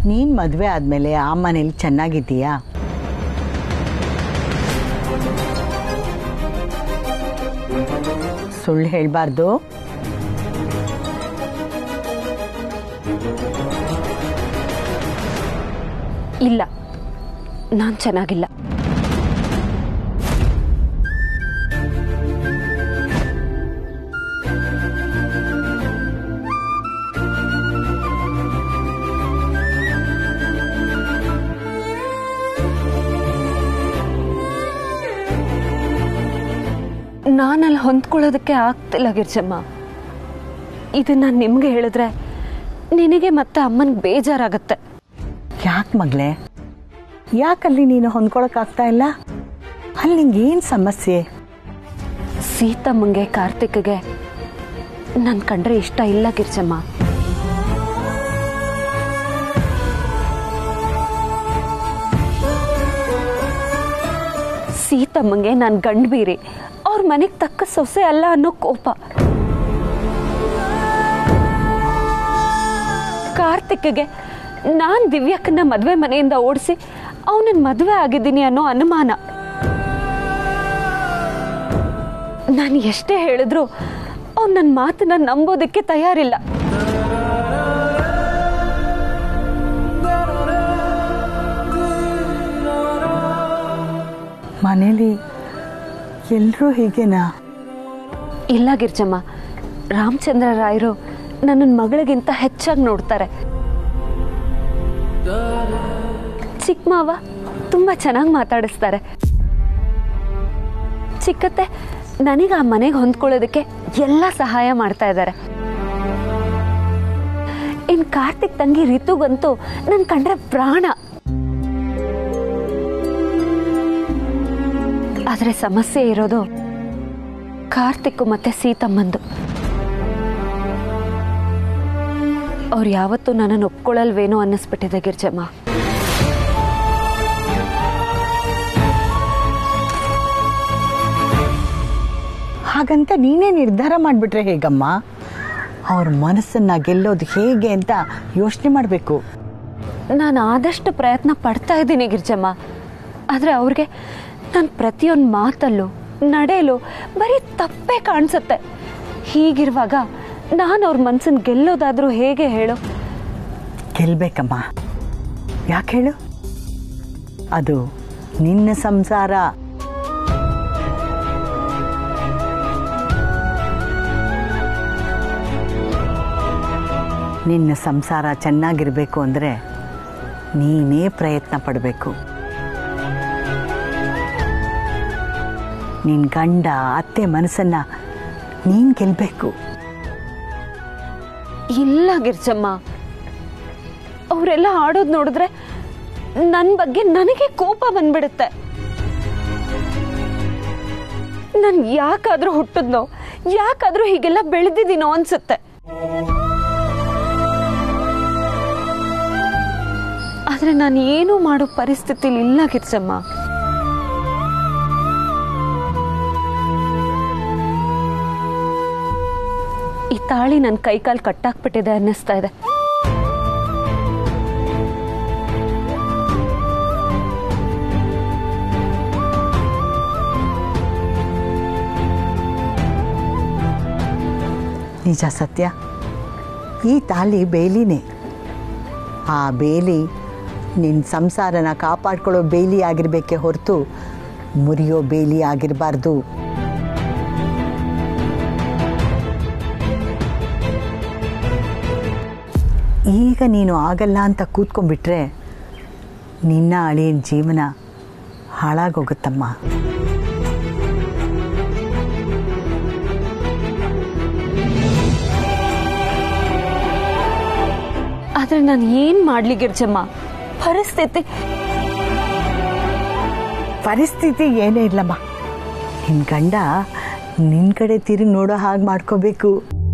ನೀನು ಮದುವೆ ಆದಮೇಲೆ ಆ ಮನೇಲಿ ಚೆನ್ನಾಗಿದ್ದೀಯಾ ಸುಳ್ಳು ಹೇಳಬಾರ್ದು ಇಲ್ಲ ನಾನು ಚೆನ್ನಾಗಿಲ್ಲ ನಾನಲ್ಲಿ ಹೊಂದ್ಕೊಳ್ಳೋದಕ್ಕೆ ಆಗ್ತಿಲ್ಲ ಗಿರ್ಜಮ್ಮ ಇದನ್ನ ನಿಮ್ಗೆ ಹೇಳಿದ್ರೆ ನಿನಗೆ ಮತ್ತೆ ಅಮ್ಮನಿಗೆ ಬೇಜಾರಾಗತ್ತೆ ಯಾಕೆ ಮಗಳೇ ಯಾಕಲ್ಲಿ ನೀನು ಹೊಂದ್ಕೊಳಕ್ಕಾಗ್ತಾ ಇಲ್ಲ ಅಲ್ಲಿ ನಿಂಗೆ ಏನು ಸಮಸ್ಯೆ ಸೀತಮ್ಮಂಗೆ ಕಾರ್ತಿಕ್ಗೆ ನನ್ ಕಂಡ್ರೆ ಇಷ್ಟ ಇಲ್ಲ ಗಿರ್ಜಮ್ಮ ಸೀತಮ್ಮಂಗೆ ನಾನು ಗಂಡ್ ಬೀರಿ ಅವ್ರ ಮನೆಗೆ ತಕ್ಕ ಸೊಸೆ ಅಲ್ಲ ಅನ್ನೋ ಕೋಪ ಕಾರ್ತಿಕ್ಗೆ ನಾನು ದಿವ್ಯಕ್ಕನ್ನ ಮದುವೆ ಮನೆಯಿಂದ ಓಡಿಸಿ ಅವನನ್ನ ಮದುವೆ ಆಗಿದ್ದೀನಿ ಅನ್ನೋ ಅನುಮಾನ ನಾನು ಎಷ್ಟೇ ಹೇಳಿದ್ರು ಅವ್ನು ನನ್ನ ಮಾತನ್ನ ನಂಬೋದಕ್ಕೆ ತಯಾರಿಲ್ಲ ಮನೇಲಿ ಎಲ್ಲರೂ ಹೀಗೇನಾ ಇಲ್ಲ ಗಿರ್ಜಮ್ಮ ರಾಮಚಂದ್ರ ರಾಯರು ನನ್ನ ಮಗಳಿಗಿಂತ ಹೆಚ್ಚಾಗಿ ನೋಡ್ತಾರೆ ಚಿಕ್ಕ ಮಾವ ತುಂಬ ಚೆನ್ನಾಗಿ ಮಾತಾಡಿಸ್ತಾರೆ ಚಿಕ್ಕತ್ತೆ ನನಗೆ ಆ ಮನೆಗೆ ಹೊಂದ್ಕೊಳ್ಳೋದಕ್ಕೆ ಎಲ್ಲ ಸಹಾಯ ಮಾಡ್ತಾ ಇದ್ದಾರೆ ಇನ್ ಕಾರ್ತಿಕ್ ತಂಗಿ ರಿತುಗಂತೂ ನನ್ ಕಂಡ್ರೆ ಪ್ರಾಣ ಆದ್ರೆ ಸಮಸ್ಯೆ ಇರೋದು ಕಾರ್ತಿಕ್ ಮತ್ತೆ ಸೀತಮ್ಮಂದು ಅವ್ರು ಯಾವತ್ತೂ ನನ್ನನ್ನು ಒಪ್ಕೊಳ್ಳಲ್ವೇನೋ ಅನ್ನಿಸ್ಬಿಟ್ಟಿದೆ ಗಿರ್ಜಮ್ಮ ಹಾಗಂತ ನೀನೇ ನಿರ್ಧಾರ ಮಾಡಿಬಿಟ್ರೆ ಹೇಗಮ್ಮ ಅವ್ರ ಮನಸ್ಸನ್ನ ಗೆಲ್ಲೋದು ಹೇಗೆ ಅಂತ ಯೋಚನೆ ಮಾಡಬೇಕು ನಾನು ಆದಷ್ಟು ಪ್ರಯತ್ನ ಪಡ್ತಾ ಇದ್ದೀನಿ ಗಿರ್ಜಮ್ಮ ಆದರೆ ಅವ್ರಿಗೆ ನನ್ನ ಪ್ರತಿಯೊಂದು ಮಾತಲ್ಲೂ ನಡೆಯಲು ಬರೀ ತಪ್ಪೇ ಕಾಣಿಸುತ್ತೆ ಹೀಗಿರುವಾಗ ನಾನು ಅವ್ರ ಮನ್ಸನ್ನ ಗೆಲ್ಲೋದಾದ್ರೂ ಹೇಗೆ ಹೇಳು ಗೆಲ್ಬೇಕಮ್ಮ ಯಾಕೆ ಹೇಳು ಅದು ನಿನ್ನ ಸಂಸಾರ ನಿನ್ನ ಸಂಸಾರ ಚೆನ್ನಾಗಿರಬೇಕು ಅಂದರೆ ನೀನೇ ಪ್ರಯತ್ನ ಪಡಬೇಕು ನಿನ್ನ ಗಂಡ ಅತ್ತೆ ಮನಸ್ಸನ್ನ ನೀನು ಗೆಲ್ಲಬೇಕು ಇಲ್ಲ ಗಿರ್ಜಮ್ಮ ಅವರೆಲ್ಲ ಆಡೋದು ನೋಡಿದ್ರೆ ನನ್ನ ಬಗ್ಗೆ ನನಗೆ ಕೋಪ ಬಂದ್ಬಿಡುತ್ತೆ ನಾನು ಯಾಕಾದ್ರೂ ಹುಟ್ಟಿದ್ನೋ ಯಾಕಾದ್ರೂ ಹೀಗೆಲ್ಲ ಬೆಳೆದಿದ್ದೀನೋ ಅನ್ಸುತ್ತೆ ಆದ್ರೆ ನಾನು ಏನೂ ಮಾಡೋ ಪರಿಸ್ಥಿತಿಲಿ ಇಲ್ಲ ಗಿರ್ಜಮ್ಮ ಈ ತಾಳಿ ನನ್ನ ಕೈಕಾಲು ಕಟ್ಟಾಕ್ಬಿಟ್ಟಿದೆ ಅನ್ನಿಸ್ತಾ ಇದೆ ನಿಜ ಸತ್ಯ ಈ ತಾಳಿ ಬೇಲಿನೇ ಆ ಬೇಲಿ ನಿನ್ನ ಸಂಸಾರನ ಕಾಪಾಡ್ಕೊಳ್ಳೋ ಬೇಲಿ ಆಗಿರ್ಬೇಕೆ ಹೊರತು ಮುರಿಯೋ ಬೇಲಿ ಆಗಿರಬಾರ್ದು ಈಗ ನೀನು ಆಗಲ್ಲ ಅಂತ ಕೂತ್ಕೊಂಡ್ಬಿಟ್ರೆ ನಿನ್ನ ಅಳಿಯನ ಜೀವನ ಹಾಳಾಗೋಗುತ್ತಮ್ಮ ಆದ್ರೆ ನಾನು ಏನ್ ಮಾಡ್ಲಿ ಗಿರ್ಜಮ್ಮ ಪರಿಸ್ಥಿತಿ ಪರಿಸ್ಥಿತಿ ಏನೇ ಇಲ್ಲಮ್ಮ ನಿನ್ನ ಗಂಡ ನಿನ್ನ ಕಡೆ ತಿರುಗಿ ನೋಡೋ ಹಾಗೆ ಮಾಡ್ಕೋಬೇಕು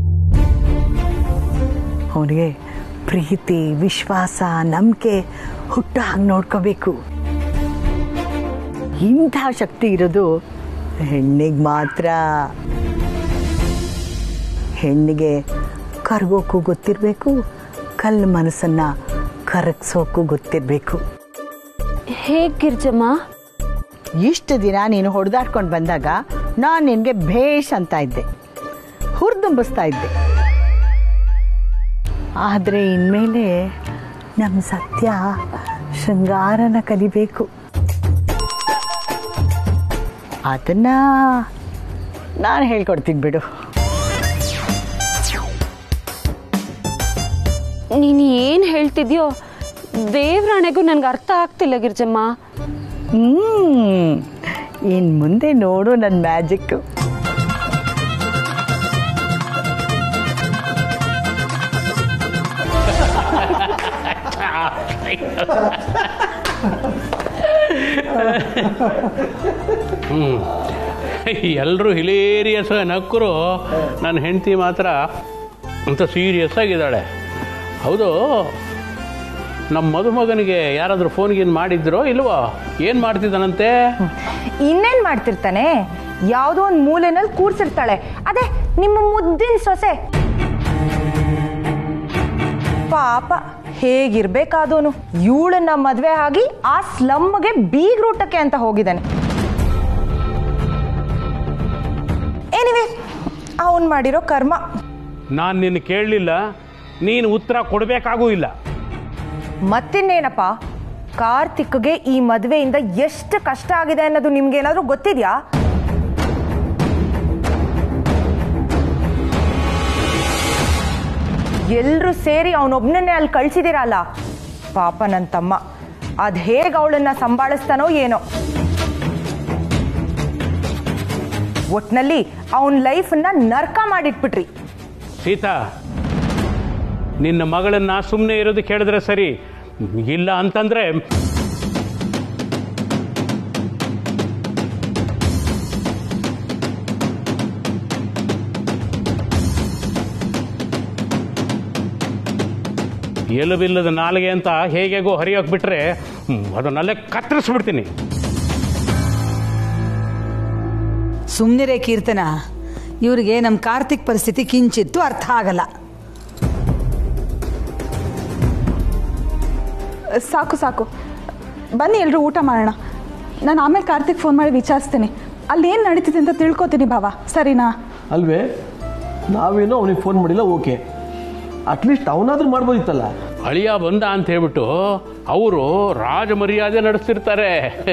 ಅವನಿಗೆ ಪ್ರೀತಿ ವಿಶ್ವಾಸ ನಂಬಿಕೆ ಹುಟ್ಟೋ ಹಾಗೆ ನೋಡ್ಕೋಬೇಕು ಇಂಥ ಶಕ್ತಿ ಇರೋದು ಹೆಣ್ಣಿಗೆ ಮಾತ್ರ ಹೆಣ್ಣಿಗೆ ಕರ್ಗೋಕ್ಕೂ ಗೊತ್ತಿರಬೇಕು ಕಲ್ಲು ಮನಸ್ಸನ್ನು ಕರಗಿಸೋಕು ಗೊತ್ತಿರಬೇಕು ಹೇಗ್ ಗಿರ್ಜಮ್ಮ ಇಷ್ಟು ದಿನ ನೀನು ಹೊಡೆದಾಡ್ಕೊಂಡು ಬಂದಾಗ ನಾನು ನಿನಗೆ ಭೇಷ್ ಅಂತ ಇದ್ದೆ ಹುರಿದುಂಬಿಸ್ತಾ ಇದ್ದೆ ಆದರೆ ಇನ್ಮೇಲೆ ನಮ್ಮ ಸತ್ಯ ಶೃಂಗಾರನ ಕಲಿಬೇಕು ಅದನ್ನ ನಾನು ಹೇಳ್ಕೊಡ್ತೀನಿ ಬಿಡು ನೀನು ಏನು ಹೇಳ್ತಿದ್ಯೋ ದೇವ್ರಾಣೆಗೂ ನನ್ಗೆ ಅರ್ಥ ಆಗ್ತಿಲ್ಲ ಗಿರ್ಜಮ್ಮ ಹ್ಮ್ ಇನ್ ಮುಂದೆ ನೋಡು ನನ್ನ ಮ್ಯಾಜಿಕ್ ಎಲ್ಲರೂ ಹಿಲೇರಿಯಸ್ ನಕ್ಕರು ನನ್ನ ಹೆಂಡತಿ ಮಾತ್ರ ಅಂತ ಸೀರಿಯಸ್ ಆಗಿದ್ದಾಳೆ ಹೌದು ನಮ್ಮ ಮದುಮಗನಿಗೆ ಯಾರಾದರೂ ಫೋನ್ಗೇನು ಮಾಡಿದ್ರೋ ಇಲ್ವೋ ಏನು ಮಾಡ್ತಿದ್ದಾನಂತೆ ಇನ್ನೇನ್ ಮಾಡ್ತಿರ್ತಾನೆ ಯಾವುದೋ ಒಂದು ಮೂಲೆನಲ್ಲಿ ಕೂರ್ಸಿರ್ತಾಳೆ ಅದೇ ನಿಮ್ಮ ಮುದ್ದಿನ ಸೊಸೆ ಪಾಪ ಹೇಗಿರ್ಬೇಕಾದೋನು ಇವಳನ್ನ ಮದ್ವೆ ಆಗಿ ಆ ಸ್ಲಮ್ಗೆ ಬೀಗ್ರೂಟಕ್ಕೆ ಅಂತ ಹೋಗಿದ್ದಾನೆ ಏನಿವೆ ಅವನ್ ಮಾಡಿರೋ ಕರ್ಮ ನಾನು ನಿನ್ನ ಕೇಳಲಿಲ್ಲ ನೀನು ಉತ್ತರ ಕೊಡಬೇಕಾಗೂ ಇಲ್ಲ ಮತ್ತಿನ್ನೇನಪ್ಪ ಕಾರ್ತಿಕ್ಗೆ ಈ ಮದ್ವೆಯಿಂದ ಎಷ್ಟು ಕಷ್ಟ ಆಗಿದೆ ಅನ್ನೋದು ನಿಮ್ಗೆ ಏನಾದ್ರೂ ಗೊತ್ತಿದ್ಯಾ ಎಲ್ರೂ ಸೇರಿ ಅವನೊಬ್ನನ್ನೇ ಅಲ್ಲಿ ಕಳ್ಸಿದಿರಲ್ಲ ಪಾಪ ನನ್ನ ತಮ್ಮ ಅದ್ ಹೇಗೆ ಅವಳನ್ನ ಸಂಭಾಳಿಸ್ತಾನೋ ಏನೋ ಒಟ್ನಲ್ಲಿ ಅವನ ಲೈಫನ್ನ ನರ್ಕ ಮಾಡಿಟ್ಬಿಟ್ರಿ ಸೀತಾ ನಿನ್ನ ಮಗಳನ್ನ ಸುಮ್ಮನೆ ಇರೋದು ಕೇಳಿದ್ರೆ ಸರಿ ಇಲ್ಲ ಅಂತಂದ್ರೆ ಎಲುಬಿಲ್ಲದ ನಾಲಿಗೆ ಅಂತ ಹೇಗೆಗೋ ಹರಿಯೋಕ್ ಬಿಟ್ರೆ ಹ್ಮ್, ಅದನ್ನಲ್ಲೇ ಕತ್ತರಿಸ್ಬಿಡ್ತೀನಿ ಸುಮ್ಮನಿರೇ ಕೀರ್ತನ ಇವರಿಗೆ ನಮ್ಮ ಕಾರ್ತಿಕ್ ಪರಿಸ್ಥಿತಿ ಕಿಂಚಿತ್ತು ಅರ್ಥ ಆಗಲ್ಲ ಸಾಕು ಸಾಕು ಬನ್ನಿ ಎಲ್ಲರೂ ಊಟ ಮಾಡೋಣ ನಾನು ಆಮೇಲೆ ಕಾರ್ತಿಕ್ ಫೋನ್ ಮಾಡಿ ವಿಚಾರಿಸ್ತೀನಿ ಅಲ್ಲಿ ಏನು ನಡೀತಿದೆ ಅಂತ ತಿಳ್ಕೊತೀನಿ ಭಾವ ಸರಿನಾ ಅಲ್ವೇ ನಾವೇನೋ ಅವನಿಗೆ ಫೋನ್ ಮಾಡಿಲ್ಲ ಓಕೆ ಅಟ್ಲೀಸ್ಟ್ ಅವನಾದ್ರೂ ಮಾಡ್ಬೋದಿತ್ತಲ್ಲ ಅಳಿಯ ಬಂದ ಅಂತ ಹೇಳ್ಬಿಟ್ಟು ಅವರು ರಾಜ ಮರ್ಯಾದೆ ನಡೆಸ್ತಿರ್ತಾರೆ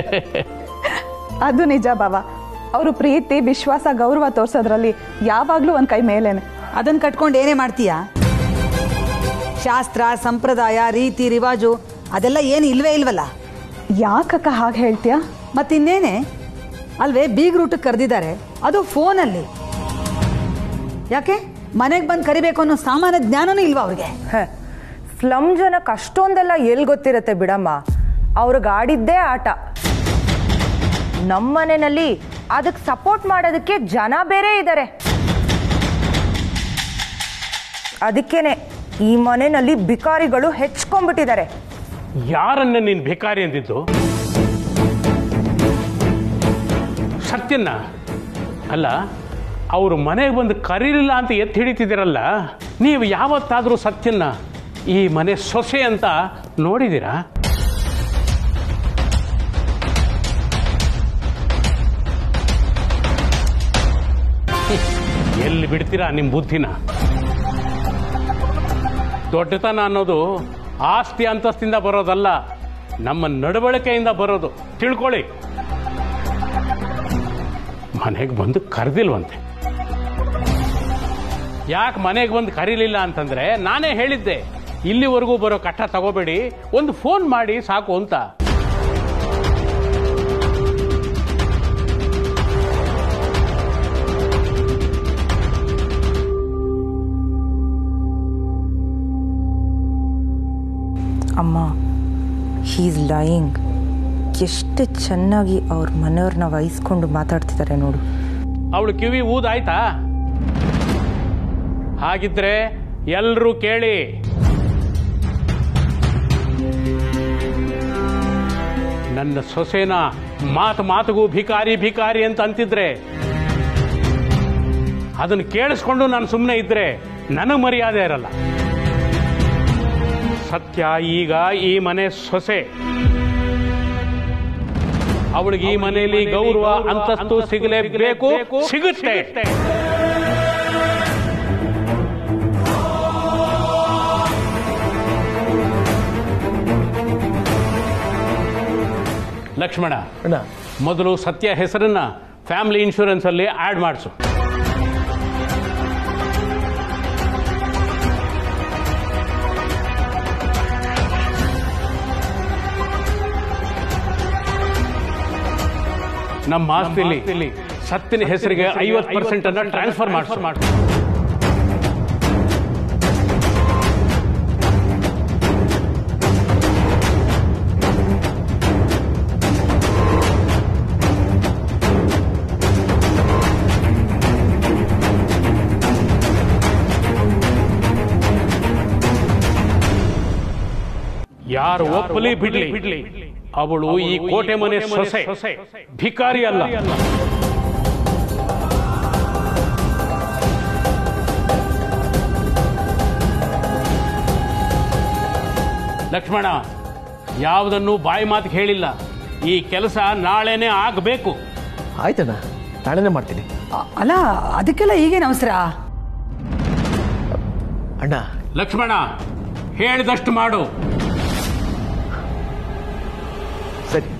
ಅದು ನಿಜ ಭಾವ ಅವರು ಪ್ರೀತಿ ವಿಶ್ವಾಸ ಗೌರವ ತೋರಿಸೋದ್ರಲ್ಲಿ ಯಾವಾಗಲೂ ಒಂದು ಕೈ ಮೇಲೇನೆ ಅದನ್ನು ಕಟ್ಕೊಂಡು ಏನೇ ಮಾಡ್ತೀಯಾ ಶಾಸ್ತ್ರ ಸಂಪ್ರದಾಯ ರೀತಿ ರಿವಾಜು ಅದೆಲ್ಲ ಏನು ಇಲ್ವೇ ಇಲ್ವಲ್ಲ ಯಾಕಕ್ಕ ಹಾಗೆ ಹೇಳ್ತೀಯಾ ಮತ್ತಿನ್ನೇನೆ ಅಲ್ವೇ ಬೀಗ್ ರೂಟಕ್ಕೆ ಕರೆದಿದ್ದಾರೆ ಅದು ಫೋನಲ್ಲಿ ಯಾಕೆ ಮನೆಗೆ ಬಂದು ಕರಿಬೇಕು ಅನ್ನೋ ಸಾಮಾನ್ಯ ಜ್ಞಾನನೂ ಇಲ್ವಾ ಅವ್ರಿಗೆ ಹ, ಸ್ಲಮ್ ಜನಕ್ಕೆ ಅಷ್ಟೊಂದೆಲ್ಲ ಎಲ್ಲಿ ಗೊತ್ತಿರತ್ತೆ ಬಿಡಮ್ಮ ಅವ್ರಿಗೆ ಆಡಿದ್ದೇ ಆಟ ನಮ್ಮ ಮನೆಯಲ್ಲಿ ಅದಕ್ಕೆ ಸಪೋರ್ಟ್ ಮಾಡೋದಕ್ಕೆ ಜನ ಬೇರೆ ಇದ್ದಾರೆ ಅದಕ್ಕೇನೆ ಈ ಮನೆಯಲ್ಲಿ ಬಿಕಾರಿಗಳು ಹೆಚ್ಕೊಂಡ್ಬಿಟ್ಟಿದ್ದಾರೆ ಯಾರನ್ನ ನೀನು ಭಿಕಾರಿ ಅಂದಿದ್ದು ಸತ್ಯನ್ನ ಅಲ್ಲ ಅವರು ಮನೆಗೆ ಬಂದು ಕರೀಲಿಲ್ಲ ಅಂತ ಎತ್ತಿ ಹಿಡಿತಿದ್ದೀರಲ್ಲ ನೀವು ಯಾವತ್ತಾದರೂ ಸತ್ಯನ್ನ ಈ ಮನೆ ಸೊಸೆ ಅಂತ ನೋಡಿದ್ದೀರಾ ಎಲ್ಲಿ ಬಿಡ್ತೀರಾ ನಿಮ್ಮ ಬುದ್ಧಿನ ದೊಡ್ಡತನ ಅನ್ನೋದು ಆಸ್ತಿ ಅಂತಸ್ತಿಂದ ಬರೋದಲ್ಲ ನಮ್ಮ ನಡವಳಿಕೆಯಿಂದ ಬರೋದು ತಿಳ್ಕೊಳ್ಳಿ ಮನೆಗೆ ಬಂದು ಕರೆದಿಲ್ವಂತೆ ಯಾಕೆ ಮನೆಗೆ ಬಂದು ಕರೀಲಿಲ್ಲ ಅಂತಂದ್ರೆ ನಾನೇ ಹೇಳಿದ್ದೆ ಇಲ್ಲಿವರೆಗೂ ಬರೋ ಕಟ್ಟ ತಗೋಬೇಡಿ ಒಂದು ಫೋನ್ ಮಾಡಿ ಸಾಕು ಅಂತ ಅಮ್ಮ ಹೀಸ್ ಲೈಯಿಂಗ್ ಎಷ್ಟು ಚೆನ್ನಾಗಿ ಅವ್ರ ಮನೆಯವ್ರನ್ನ ವಹಿಸ್ಕೊಂಡು ಮಾತಾಡ್ತಿದ್ದಾರೆ ನೋಡು ಅವಳು ಕಿವಿ ಊದಾಯ್ತಾ ಹಾಗಿದ್ರೆ ಎಲ್ಲರೂ ಕೇಳಿ ನನ್ನ ಸೊಸೆನ ಮಾತು ಮಾತುಗೂ ಭಿಕಾರಿ ಭಿಕಾರಿ ಅಂತ ಅಂತಿದ್ರೆ ಅದನ್ನು ಕೇಳಿಸ್ಕೊಂಡು ನಾನು ಸುಮ್ಮನೆ ಇದ್ರೆ ನನಗೆ ಮರ್ಯಾದೆ ಇರಲ್ಲ ಸತ್ಯ ಈಗ ಈ ಮನೆ ಸೊಸೆ ಅವಳಿಗೆ ಈ ಮನೆಯಲ್ಲಿ ಗೌರವ ಅಂತಸ್ತು ಸಿಗಲೇಬೇಕು ಸಿಗುತ್ತೆ ಲಕ್ಷ್ಮಣ ಅಣ್ಣ ಮೊದಲು ಸತ್ಯ ಹೆಸರನ್ನ ಫ್ಯಾಮಿಲಿ ಇನ್ಶೂರೆನ್ಸ್ ಅಲ್ಲಿ ಆಡ್ ಮಾಡಿಸು ನಮ್ಮ ಆಸ್ತಿಲಿ ಸತ್ತಿನ ಹೆಸರಿಗೆ ಐವತ್ತು ಪರ್ಸೆಂಟ್ ಅನ್ನ ಟ್ರಾನ್ಸ್ಫರ್ ಮಾಡಿಸು ಯಾರು ಒಪ್ಪಲಿ ಬಿಡ್ಲಿ ಬಿಡ್ಲಿ ಅವಳು ಈ ಕೋಟೆ ಮನೆ ಸೊಸೆ ಭಿಕಾರಿ ಅಲ್ಲ ಲಕ್ಷ್ಮಣ ಯಾವುದನ್ನು ಬಾಯಿ ಮಾತಿಗೆ ಹೇಳಿಲ್ಲ ಈ ಕೆಲಸ ನಾಳೆನೆ ಆಗಬೇಕು ಆಯ್ತಣ್ಣ ನಾಳೆನೇ ಮಾಡ್ತೀನಿ ಅ- ಅಲ್ಲ ಅದಕ್ಕೆಲ್ಲ ಈಗೇನು ಅವಸರ ಅಣ್ಣ ಲಕ್ಷ್ಮಣ ಹೇಳಿದಷ್ಟು ಮಾಡು ಸರಿ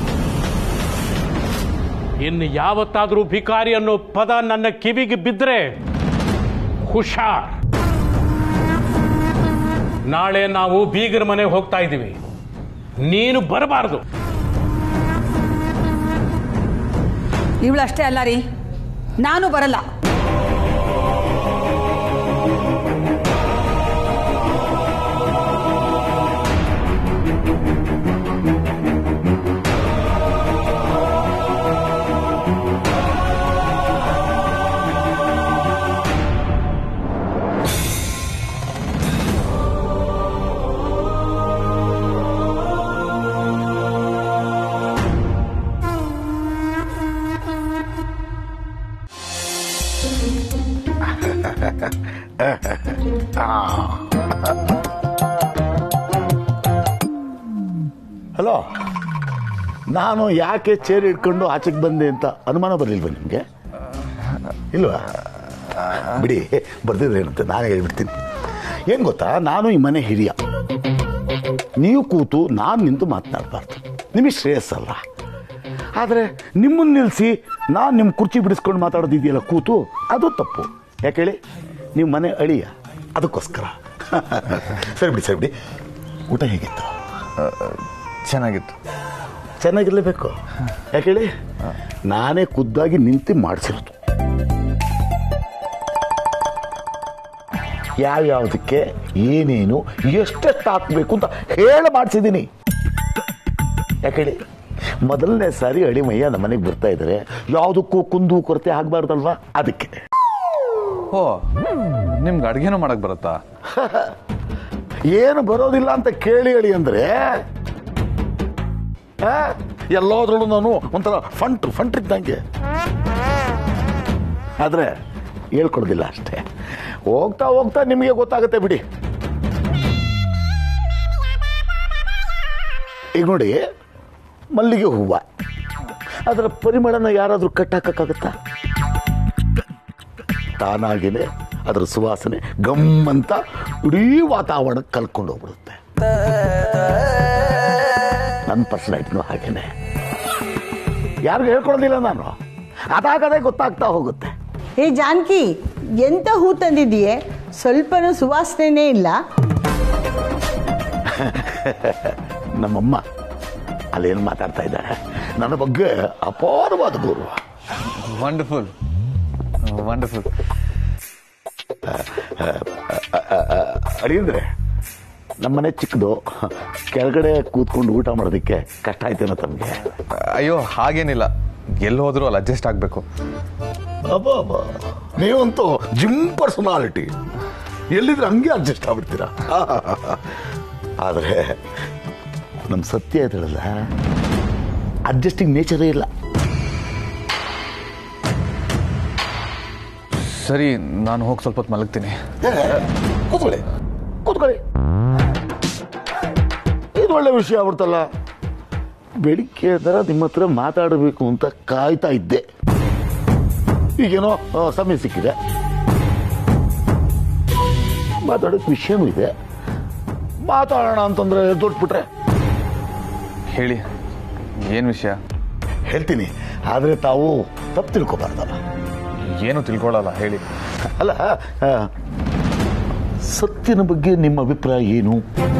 ಇನ್ನು ಯಾವತ್ತಾದರೂ ಭಿಕಾರಿ ಅನ್ನೋ ಪದ ನನ್ನ ಕಿವಿಗೆ ಬಿದ್ದರೆ ಹುಷಾರ್ ನಾಳೆ ನಾವು ಬೀಗರ ಮನೆ ಹೋಗ್ತಾ ಇದ್ದೀವಿ ನೀನು ಬರಬಾರದು ಇವಳಷ್ಟೇ ಅಲ್ಲ ರೀ ನಾನು ಬರಲ್ಲ ಹಲೋ ನಾನು ಯಾಕೆ ಚೇರ್ ಇಟ್ಕೊಂಡು ಆಚೆಗೆ ಬಂದೆ ಅಂತ ಅನುಮಾನ ಬರಲಿಲ್ವ ನಿಮಗೆ ಇಲ್ವಾ ಬಿಡಿ ಬರ್ದಿದ್ರೆ ಏನಂತೆ ನಾನೇ ಹೇಳ್ಬಿಡ್ತೀನಿ ಏನು ಗೊತ್ತಾ ನಾನು ಈ ಮನೆ ಹಿರಿಯ ನೀವು ಕೂತು ನಾನು ನಿಂತು ಮಾತನಾಡಬಾರ್ದು ನಿಮಗೆ ಶ್ರೇಯಸ್ಸಲ್ಲ ಆದರೆ ನಿಮ್ಮನ್ನು ನಿಲ್ಲಿಸಿ ನಾನು ನಿಮ್ಮ ಕುರ್ಚಿ ಬಿಡಿಸ್ಕೊಂಡು ಮಾತಾಡೋದಿದೆಯಲ್ಲ ಕೂತು ಅದು ತಪ್ಪು ಯಾಕೆ ಹೇಳಿ ನೀವು ಮನೆ ಅಳಿಯ ಅದಕ್ಕೋಸ್ಕರ ಸರಿ ಬಿಡಿ ಸರಿ ಬಿಡಿ ಊಟ ಹೇಗಿತ್ತು ಚೆನ್ನಾಗಿತ್ತು ಚೆನ್ನಾಗಿರ್ಲೇಬೇಕು ಯಾಕೆ ಹೇಳಿ ನಾನೇ ಖುದ್ದಾಗಿ ನಿಂತು ಮಾಡಿಸಿರೋದು ಯಾವ್ಯಾವುದಕ್ಕೆ ಏನೇನು ಎಷ್ಟೆಷ್ಟು ಹಾಕಬೇಕು ಅಂತ ಹೇಳಿ ಮಾಡಿಸಿದ್ದೀನಿ ಯಾಕೆ ಹೇಳಿ ಮೊದಲನೇ ಸಾರಿ ಅಳಿಮಯ್ಯ ನಮ್ಮ ಮನೆಗೆ ಬರ್ತಾ ಇದ್ದಾರೆ ಯಾವುದಕ್ಕೂ ಕುಂದು ಕೊರತೆ ಆಗಬಾರ್ದಲ್ವಾ ಅದಕ್ಕೆ ಓ ನಿಮ್ಗೆ ಅಡುಗೆನೂ ಮಾಡಕ್ ಬರುತ್ತಾ ಏನು ಬರೋದಿಲ್ಲ ಅಂತ ಕೇಳಿ ಹೇಳಿ ಅಂದ್ರೆ ಆ? ಎಲ್ಲೋದ್ರಲ್ಲೂ ನಾನು ಒಂಥರ ಫಂಟ್ ಫಂಟ್ ಇದ್ದಂಗೆ ಆದ್ರೆ ಹೇಳ್ಕೊಡೋದಿಲ್ಲ ಅಷ್ಟೇ ಹೋಗ್ತಾ ಹೋಗ್ತಾ ನಿಮಗೆ ಗೊತ್ತಾಗುತ್ತೆ ಬಿಡಿ ಈಗ ನೋಡಿ ಮಲ್ಲಿಗೆ ಹೂವು ಅದರ ಪರಿಮಳನ ಯಾರಾದರೂ ಕಟ್ಟಾಕಕ್ಕಾಗತ್ತಾ ತಾನಾಗೇನೆ ಅದರ ಸುವಾಸನೆ ಗಮ್ಮಂತ ಇಡೀ ವಾತಾವರಣ ಕಲ್ಕೊಂಡು ಹೋಗ್ಬಿಡುತ್ತೆ ನನ್ನ ಪರ್ಸನಾಲಿಟಿನೂ ಹಾಗೇನೆ ಯಾರಿಗೂ ಹೇಳ್ಕೊಡೋದಿಲ್ಲ ನಾನು ಅದಾಗದೇ ಗೊತ್ತಾಗ್ತಾ ಹೋಗುತ್ತೆ ಹೇ ಜಾನಕಿ ಎಂತ ಹೂ ತಂದಿದೀಯೇ ಸ್ವಲ್ಪನೂ ಸುವಾಸನೆನೇ ಇಲ್ಲ ನಮ್ಮಮ್ಮ ಅಲ್ಲೇನು ಮಾತಾಡ್ತಾ ಇದ್ದಾರೆ ನನ್ನ ಬಗ್ಗೆ ಅಪಾರವಾದ ಗೌರವ ವಂಡರ್ಫುಲ್ ವಂಡರ್ಫುಲ್ ಅಡಿಯಂದ್ರೆ ನಮ್ಮನೆ ಚಿಕ್ಕದು ಕೆಳಗಡೆ ಕೂತ್ಕೊಂಡು ಊಟ ಮಾಡೋದಕ್ಕೆ ಕಷ್ಟ ಆಯ್ತೇನೋ ತಮಗೆ ಅಯ್ಯೋ ಹಾಗೇನಿಲ್ಲ ಎಲ್ಲಿ ಹೋದ್ರೂ ಅಲ್ಲಿ ಅಡ್ಜಸ್ಟ್ ಆಗಬೇಕು ಅಬ್ಬಾ ನೀವಂತೂ ಜಿಮ್ ಪರ್ಸನಾಲಿಟಿ ಎಲ್ಲಿದ್ರೆ ಹಂಗೆ ಅಡ್ಜಸ್ಟ್ ಆಗ್ಬಿಡ್ತೀರಾ ಆದರೆ ನಮ್ಮ ಸತ್ಯ ಇದ್ರಲ್ಲ ಅಡ್ಜಸ್ಟಿಂಗ್ ನೇಚರೇ ಇಲ್ಲ ಸರಿ ನಾನು ಹೋಗಿ ಸ್ವಲ್ಪ ಹೊತ್ತು ಮಲಗ್ತೀನಿ ಏ, ಕೂತ್ಕೊಳ್ಳಿ ಕೂತ್ಕೊಳ್ಳಿ ಇದೊಂದು ಒಳ್ಳೆ ವಿಷಯ ಆಗ್ಬಿಡ್ತಲ್ಲ ಬೆಳಿಗ್ಗೆ ಥರ ನಿಮ್ಮ ಹತ್ರ ಮಾತಾಡಬೇಕು ಅಂತ ಕಾಯ್ತಾ ಇದ್ದೆ ಈಗೇನೋ ಆ, ಸಮಯ ಸಿಕ್ಕಿದೆ ಮಾತಾಡೋಕ್ಕೆ ವಿಷಯನೂ ಇದೆ ಮಾತಾಡೋಣ ಅಂತಂದ್ರೆ ದೊಡ್ಬಿಟ್ರೆ ಹೇಳಿ ಏನು ವಿಷಯ ಹೇಳ್ತೀನಿ ಆದರೆ ತಾವು ತಪ್ಪು ತಿಳ್ಕೊಬಾರ್ದಲ್ಲ ಏನು ತಿಳ್ಕೊಳ್ಳಲ್ಲ ಹೇಳಿ ಅಲ್ಲ ಆ, ಸತ್ಯನ ಬಗ್ಗೆ ನಿಮ್ಮ ಅಭಿಪ್ರಾಯ ಏನು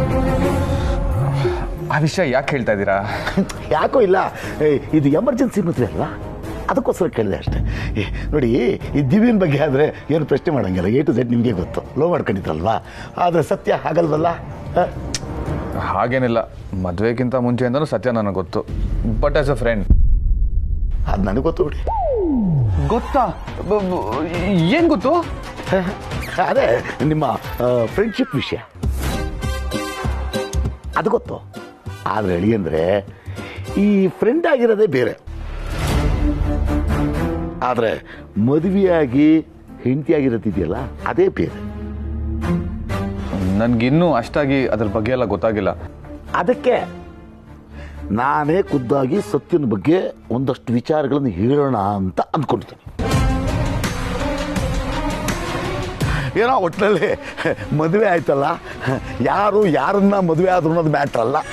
ಆ ವಿಷಯ ಯಾಕೆ ಹೇಳ್ತಾ ಇದ್ದೀರಾ ಯಾಕೋ ಇಲ್ಲ ಏ, ಇದು ಎಮರ್ಜೆನ್ಸಿ ಮದುವೆ ಅಲ್ವಾ ಅದಕ್ಕೋಸ್ಕರ ಕೇಳಿದೆ ಅಷ್ಟೇ ಏ, ನೋಡಿ ಈ ದಿವ್ಯನ ಬಗ್ಗೆ ಆದರೆ ಏನು ಪ್ರಶ್ನೆ ಮಾಡಂಗಿಲ್ಲ ಎ ಟು ಝೆಡ್ ನಿಮಗೆ ಗೊತ್ತು ಲೋ ಮಾಡ್ಕೊಂಡಿದ್ರಲ್ವಾ ಆದರೆ ಸತ್ಯ ಹಾಗಲ್ವಲ್ಲ ಆ? ಹಾಗೇನಿಲ್ಲ ಮದುವೆಗಿಂತ ಮುಂಚೆಯಿಂದನೂ ಸತ್ಯ ನನಗೆ ಗೊತ್ತು ಬಟ್ ಆಸ್ ಅ ಫ್ರೆಂಡ್ ಅದು ನನಗೆ ಗೊತ್ತು ಬಿಡಿ ಗೊತ್ತಾ ಏನು ಗೊತ್ತು ಅದೇ ನಿಮ್ಮ ಫ್ರೆಂಡ್ಶಿಪ್ ವಿಷಯ ಅದು ಗೊತ್ತು ಆದರೆ ಹೇಳಿ ಅಂದರೆ ಈ ಫ್ರೆಂಡ್ ಆಗಿರೋದೇ ಬೇರೆ ಆದರೆ ಮದುವೆಯಾಗಿ ಹೆಂಡತಿ ಆಗಿರೋದಿದೆಯಲ್ಲ ಅದೇ ಬೇರೆ ನನಗಿನ್ನೂ ಅಷ್ಟಾಗಿ ಅದ್ರ ಬಗ್ಗೆ ಎಲ್ಲ ಗೊತ್ತಾಗಿಲ್ಲ ಅದಕ್ಕೆ ನಾನೇ ಖುದ್ದಾಗಿ ಸತ್ಯನ ಬಗ್ಗೆ ಒಂದಷ್ಟು ವಿಚಾರಗಳನ್ನು ಹೇಳೋಣ ಅಂತ ಅಂದ್ಕೊಂಡಿದ್ದೀನಿ ಏನೋ ಒಟ್ಟಿನಲ್ಲಿ ಮದುವೆ ಆಯ್ತಲ್ಲ ಯಾರು ಯಾರನ್ನ ಮದುವೆ ಆದ್ರು ಅನ್ನೋದು ಮ್ಯಾಟ್ರ್ ಅಲ್ಲ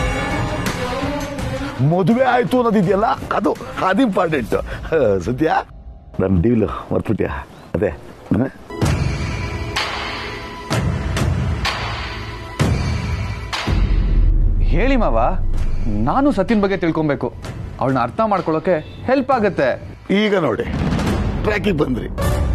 ಮದುವೆ ಆಯ್ತು ಅನ್ನೋದಿದೆಯಲ್ಲ ಅದು ಅದು ಇಂಪಾರ್ಟೆಂಟ್ ಸದ್ಯ ನನ್ನ ಡೀಲು ಮರ್ತ್ಬಿಟ್ಯಾ ಅದೇ ಹ? ಹೇಳಿ ಮಾವ ನಾನು ಸತ್ಯನ ಬಗ್ಗೆ ತಿಳ್ಕೊಬೇಕು ಅವಳನ್ನ ಅರ್ಥ ಮಾಡ್ಕೊಳ್ಳೋಕೆ ಹೆಲ್ಪ್ ಆಗುತ್ತೆ ಈಗ ನೋಡಿ ಟ್ರ್ಯಾಕಿಗೆ ಬಂದ್ರಿ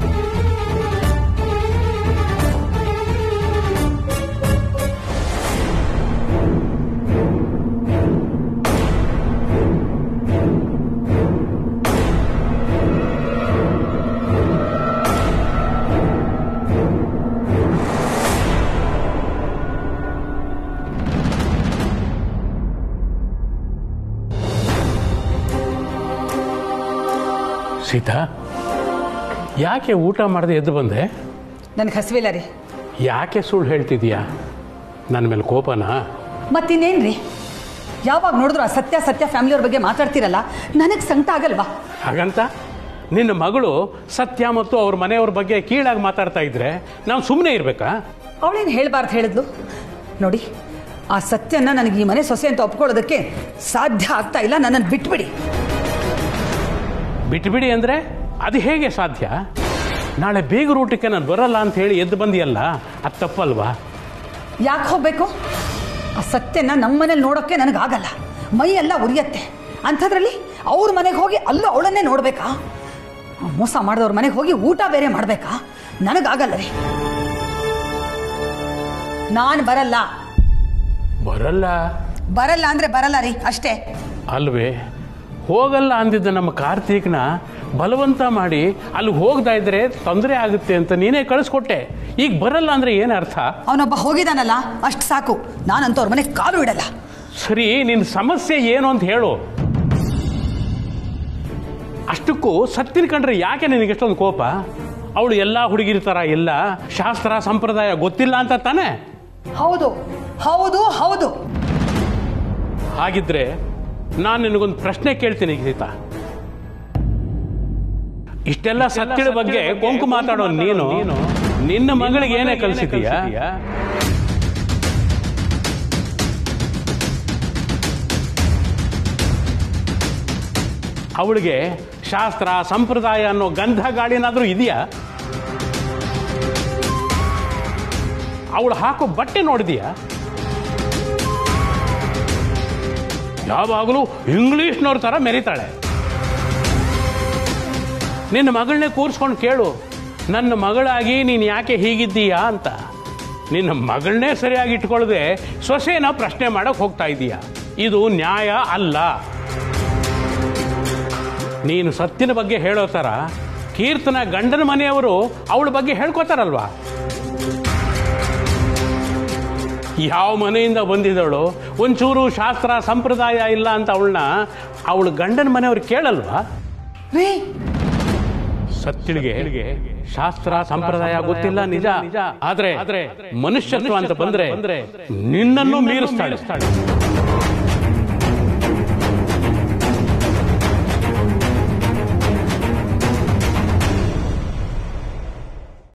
ಸೀತಾ ಯಾಕೆ ಊಟ ಮಾಡದೆ ಎದ್ದು ಬಂದೆ ನನಗೆ ಹಸಿವಿಲ್ಲ ರೀ ಯಾಕೆ ಸುಳ್ಳು ಹೇಳ್ತಿದೀಯಾ ನನ್ನ ಮೇಲೆ ಕೋಪನಾ ಮತ್ತಿನ್ನೇನ್ರಿ ಯಾವಾಗ ನೋಡಿದ್ರು ಆ ಸತ್ಯ ಸತ್ಯ ಫ್ಯಾಮಿಲಿಯವ್ರ ಬಗ್ಗೆ ಮಾತಾಡ್ತಿರಲ್ಲ ನನಗೆ ಸಂಕಟ ಆಗಲ್ವಾ ಹಾಗಂತ ನಿನ್ನ ಮಗಳು ಸತ್ಯ ಮತ್ತು ಅವ್ರ ಮನೆಯವ್ರ ಬಗ್ಗೆ ಕೀಳಾಗಿ ಮಾತಾಡ್ತಾ ಇದ್ರೆ ನಾವು ಸುಮ್ಮನೆ ಇರಬೇಕಾ ಅವಳೇನು ಹೇಳ್ಬಾರ್ದು ಹೇಳಿದ್ಲು ನೋಡಿ ಆ ಸತ್ಯನ ನನಗೆ ಈ ಮನೆ ಸೊಸೆ ಅಂತ ಒಪ್ಕೊಳ್ಳೋದಕ್ಕೆ ಸಾಧ್ಯ ಆಗ್ತಾ ಇಲ್ಲ ನನ್ನನ್ನು ಬಿಟ್ಬಿಡಿ ಬಿಟ್ಬಿಡಿ ಅಂದರೆ ಅದು ಹೇಗೆ ಸಾಧ್ಯ ನಾಳೆ ಬೇಗ ಊಟಕ್ಕೆ ನಾನು ಬರಲ್ಲ ಅಂತ ಹೇಳಿ ಎದ್ದು ಬಂದಿಯಲ್ಲ ಅದು ತಪ್ಪಲ್ವಾ ಯಾಕೆ ಹೋಗ್ಬೇಕು ಆ ಸತ್ಯನ ನಮ್ಮ ಮನೇಲಿ ನೋಡೋಕ್ಕೆ ನನಗಾಗಲ್ಲ ಮೈ ಎಲ್ಲ ಉರಿಯತ್ತೆ ಅಂಥದ್ರಲ್ಲಿ ಅವ್ರ ಮನೆಗೆ ಹೋಗಿ ಅಲ್ಲೂ ಅವಳನ್ನೇ ನೋಡ್ಬೇಕಾ ಮೋಸ ಮಾಡಿದವ್ರ ಮನೆಗೆ ಹೋಗಿ ಊಟ ಬೇರೆ ಮಾಡಬೇಕಾ ನನಗಾಗಲ್ಲ ರೀ ನಾನು ಬರಲ್ಲ ಬರಲ್ಲ ಬರಲ್ಲ ಅಂದ್ರೆ ಬರಲ್ಲ ರೀ ಅಷ್ಟೇ ಅಲ್ವೇ ಹೋಗಲ್ಲ ಅಂದಿದ್ದ ನಮ್ಮ ಕಾರ್ತೀಕ್ನ ಬಲವಂತ ಮಾಡಿ ಅಲ್ಲಿ ಹೋಗ್ತಾ ಇದ್ರೆ ತೊಂದರೆ ಆಗುತ್ತೆ ಅಂತ ನೀನೇ ಕಳಿಸ್ಕೊಟ್ಟೆ ಈಗ ಬರಲ್ಲ ಅಂದ್ರೆ ಏನು ಅರ್ಥ ಅವನೊಬ್ಬ ಹೋಗಿದಾನಲ್ಲ ಅಷ್ಟು ಸಾಕು ನಾನಂತೂ ಅವ್ರ ಮನೆಗೆ ಕಾಲು ಇಡಲ್ಲ ಸರಿ ನಿನ್ನ ಸಮಸ್ಯೆ ಏನು ಅಂತ ಹೇಳು ಅಷ್ಟಕ್ಕೂ ಸತ್ತಿನ ಕಂಡ್ರೆ ಯಾಕೆ ನಿನಗೆ ಎಷ್ಟೊಂದು ಕೋಪ ಅವಳು ಎಲ್ಲ ಹುಡುಗಿರ ಥರ ಇಲ್ಲ ಶಾಸ್ತ್ರ ಸಂಪ್ರದಾಯ ಗೊತ್ತಿಲ್ಲ ಅಂತ ತಾನೇ ಹೌದು ಹೌದು ಹೌದು ಹಾಗಿದ್ರೆ ನಾನು ನಿನಗೊಂದು ಪ್ರಶ್ನೆ ಕೇಳ್ತೀನಿ ಗೀತಾ ಇಷ್ಟೆಲ್ಲ ಸತ್ಯದ ಬಗ್ಗೆ ಕೊಂಕು ಮಾತಾಡೋ ನೀನು ನಿನ್ನ ಮಗಳಿಗೆ ಏನೇ ಕಲಿಸಿದೀಯಾ ಅವಳಿಗೆ ಶಾಸ್ತ್ರ ಸಂಪ್ರದಾಯ ಅನ್ನೋ ಗಂಧ ಗಾಳಿನಾದ್ರೂ ಇದೆಯಾ ಅವಳು ಹಾಕೋ ಬಟ್ಟೆ ನೋಡಿದೀಯಾ ಯಾವಾಗಲೂ ಇಂಗ್ಲೀಷ್ನವ್ರ ಥರ ಮೆರಿತಾಳೆ ನಿನ್ನ ಮಗಳನ್ನೇ ಕೂರಿಸ್ಕೊಂಡು ಕೇಳು ನನ್ನ ಮಗಳಾಗಿ ನೀನು ಯಾಕೆ ಹೀಗಿದ್ದೀಯಾ ಅಂತ ನಿನ್ನ ಮಗಳನ್ನೇ ಸರಿಯಾಗಿ ಇಟ್ಕೊಳ್ಳದೆ ಸೊಸೆನ ಪ್ರಶ್ನೆ ಮಾಡಕ್ ಹೋಗ್ತಾ ಇದೀಯ ಇದು ನ್ಯಾಯ ಅಲ್ಲ ನೀನು ಸತ್ತಿನ ಬಗ್ಗೆ ಹೇಳೋ ಥರ ಕೀರ್ತನ ಗಂಡನ ಮನೆಯವರು ಅವಳ ಬಗ್ಗೆ ಹೇಳ್ಕೊತಾರಲ್ವಾ ಯಾವ ಮನೆಯಿಂದ ಬಂದಿದ್ದವಳು ಒಂಚೂರು ಶಾಸ್ತ್ರ ಸಂಪ್ರದಾಯ ಇಲ್ಲ ಅಂತ ಅವಳನ್ನ ಅವಳು ಗಂಡನ ಮನೆಯವ್ರು ಕೇಳಲ್ವಾ ರೀ ಸತ್ತಿಳಿಗೆ ಶಾಸ್ತ್ರ ಸಂಪ್ರದಾಯ ಗೊತ್ತಿಲ್ಲ ನಿಜ ಆದ್ರೆ ಮನುಷ್ಯತ್ವ ಅಂತ ಬಂದ್ರೆ ನಿನ್ನನ್ನು ಮೀರಿಸ್ತಾಳೆ ಆ